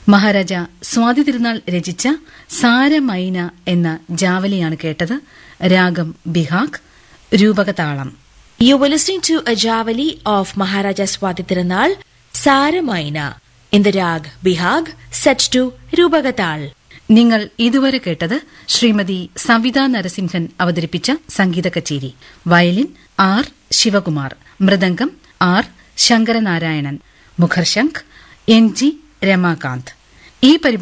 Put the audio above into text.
മഹാരാജ സ്വാതി തിരുനാൾ രചിച്ച സാരമൈന എന്ന ജാവലിയാണ് കേട്ടത് രാഗം Behag രൂപകതാളം You were listening to a Javali of Maharaja Swati Tirunal, Saramaina, in the rag Bihag, set to Rubagatal. നിങ്ങൾ ഇതുവരെ കേട്ടത് ശ്രീമതി സവിത നരസിംഹൻ അവതരിപ്പിച്ച സംഗീത കച്ചേരി violin R Sivakumar mridangam R Sankaranarayanan മുഖർശംഖ് എൻ ജി രമാകാന്ത് ഈ പരിപാടി